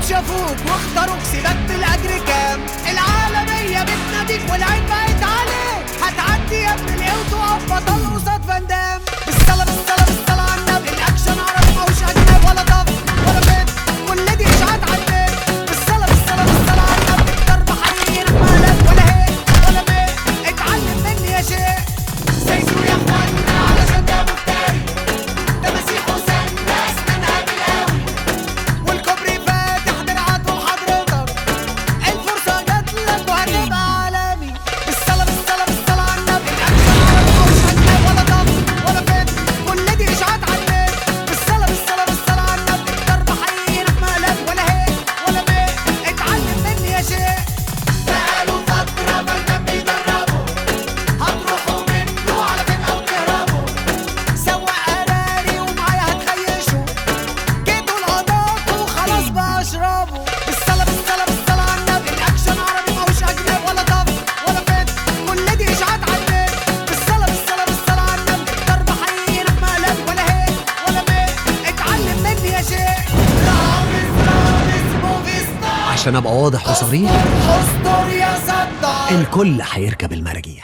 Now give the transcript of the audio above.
شافوك واختاروك سيبك بالاجر كام العالمية بتناديك والعين بقت عليك هتعدي يا ابن القوت وقف بطل قصاد فاندام بالصلاة بالصلاة بالصلاة على النبي الاكشن عربي ماهوش اجنبي ولا ضغط ولا بيت كل دي اشاعات على البيت بالصلاة بالصلاة بالصلاة على النبي الضرب حقيقي مالك ولا هيك ولا بيت اتعلم مني يا شيخ سيسو يا اخوانا علشان ده مفتري ده مسيح حسين ناس منها بالقوي والكوبري فاتح درعاته لحضرتك الفرصة جات لك وهتبقى عالمي بالصلاة بالصلاة بالصلاة على النبي الأكشن عربي مش هتلاقي ولا ضغط ولا فت كل دي إشاعات على النت بالصلاة بالصلاة بالصلاة على النبي الضرب حقيقي مقلب ولا هيك ولا بيت اتعلم مني يا شيخ بقالوا فترة فايتين بيجربوا هتروحوا منه على فين أو تهربوا سوا قراري ومعايا هتخيشوا جيتوا القضاء وخلاص بقى اشربوا بالصلاة بالصلاة بالصلاة على النبي الأكشن عربي ماهوش أجنبي ولا ضغط ولا فت كل دي إشاعات على النت بالصلاة بالصلاة بالصلاة على النبي الضرب حقيقي مقلب ولا هيك ولا بيت اتعلم مني يا شيخ رامز رامز موفي ستار عشان ابقى واضح وصريح استر يا صدام الكل هيركب المراجيح